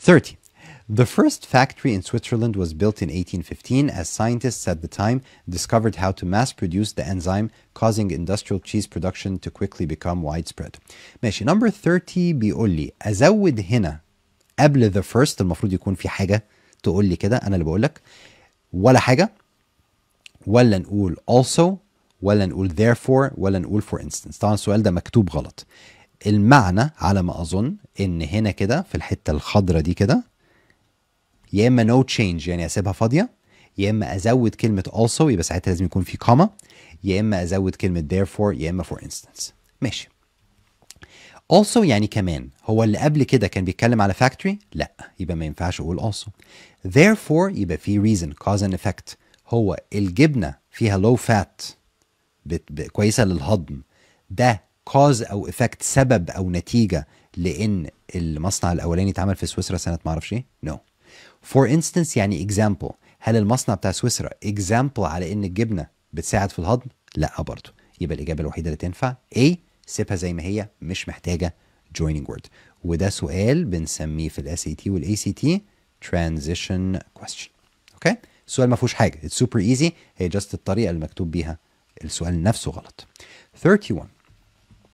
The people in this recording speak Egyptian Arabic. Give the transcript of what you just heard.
30. The first factory in Switzerland was built in 1815 as scientists at the time discovered how to mass produce the enzyme causing industrial cheese production to quickly become widespread. ماشي number 30 بيقول لي ازود هنا قبل the first المفروض يكون في حاجة تقول لي كده انا اللي بقول لك ولا حاجة ولا نقول also ولا نقول therefore ولا نقول for instance طبعا السؤال ده مكتوب غلط المعنى على ما اظن ان هنا كده في الحته الخضراء دي كده يا اما no change يعني اسيبها فاضيه يا اما ازود كلمه also يبقى ساعتها لازم يكون في كوما يا اما ازود كلمه therefore يا اما for instance ماشي also يعني كمان هو اللي قبل كده كان بيتكلم على factory لا يبقى ما ينفعش اقول also therefore يبقى في reason cause and effect هو الجبنه فيها low fat بت... ب... كويسه للهضم ده cause او effect سبب او نتيجه لان المصنع الاولاني اتعمل في سويسرا سنه ما اعرفش ايه no for instance يعني example هل المصنع بتاع سويسرا example على ان الجبنه بتساعد في الهضم لا برضه يبقى الاجابه الوحيده اللي تنفع A سيبها زي ما هي مش محتاجه joining word وده سؤال بنسميه في الاس اي تي والاي سي تي transition question اوكي السؤال ما فيهوش حاجه it's super easy هي just الطريقه اللي مكتوب بيها السؤال نفسه غلط 31